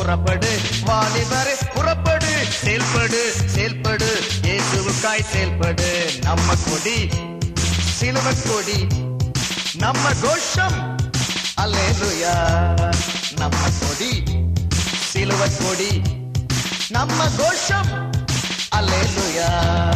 புறப்படு வாலிபரே புறப்படு செயல்படு செயல்படு இயேசுவுக்காய் செயல்படு நம்ம கொடி சிலுவை கொடி நம்ம கோஷம் அல்லேலுயா நம்ம கொடி சிலுவை கொடி நம்ம கோஷம் அல்லேலுயா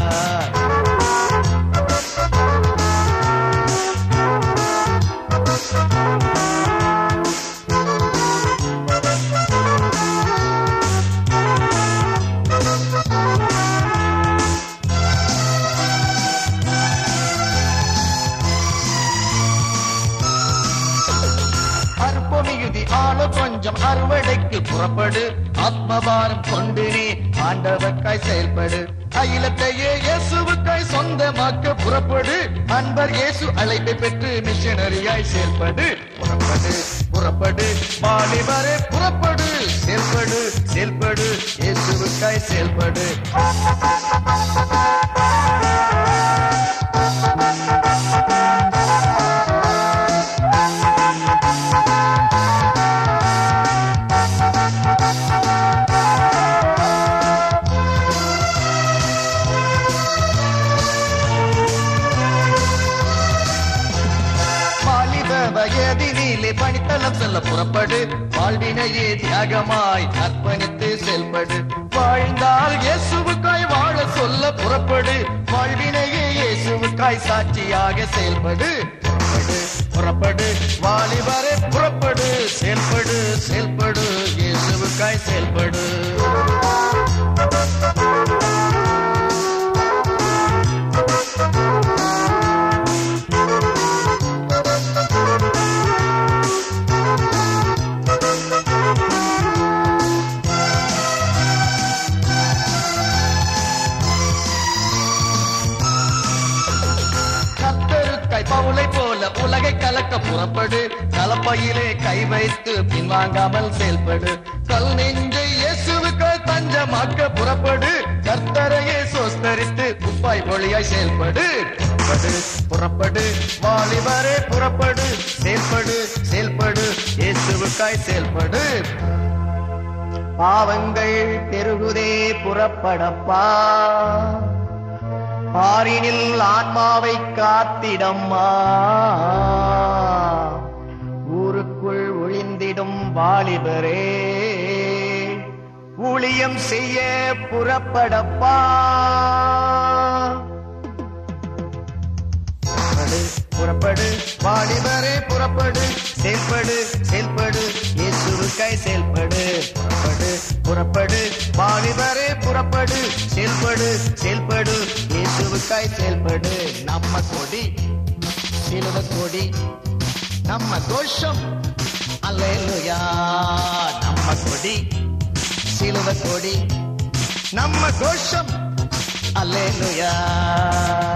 அற்பமிகுதி ஆள கொஞ்சம் அறுவடைக்கு புறப்படு ஆத்மபாரம் கொண்டு நீ ஆண்டவர்க்காய் செயல்படு அகிலத்தையே இயேசுவுக்காய் சொந்தமாக்க புறப்படு அன்பர் இயேசு அழைப்பை பெற்று மிஷனரியாய் செயல்படு புறப்படு புறப்படு வாலிபரே புறப்படு செயல்படு செயல்படு இயேசுவுக்காய் செயல்படு வாலிப வயதினிலே பணித்தளம் செல்ல புறப்படு வாழ்வினையே தியாகமாய் அர்ப்பணித்து செயல்படு வாழ்ந்தால் இயேசுவுக்காய் வாழ சொல்ல புறப்படு வாழ்வினையே இயேசுவுக்காய் சாட்சியாக செயல்படு புறப்படு புறப்படு வாலிபரே புறப்படு செயல்படு செயல்படு இயேசுவுக்காய் செயல்படு கத்தருக்காய் பவுலை போல உலகை கலக்க புறப்படு கலப்பையிலே கை வைத்து பின்வாங்காமல் செயல்படு கல் நெஞ்சை இயேசுவுக்காய் தஞ்சமாக்க புறப்படு கர்த்தரையே சோஸ்தரித்து குப்பாய் மொழியாய் செயல்படு புறப்படு புறப்படு வாலிபரே புறப்படு செயல்படு செயல்படு இயேசுவுக்காய் செயல்படு பாவங்கள் பெருகுதே புறப்படப்பா பாரினில் ஆன்மாவை காத்திடம்மா ஊருக்குள் ஒளிந்திடும் வாலிபரே ஊழியம் செய்ய புறப்படப்பா புறப்படு புறப்படு வாலிபரே புறப்படு செயல்படு செயல்படு இயேசுவுக்காய் செயல்படு புறப்படு புறப்படு வாலிபரே புறப்படு செயல்படு செயல்படு இயேசுவுக்காய் செயல்படு நம்ம கொடி சிலுவ கொடி நம்ம கோஷம் அல்லேலுயா நம்ம கொடி சிலுவ கொடி நம்ம கோஷம் அல்லேலுயா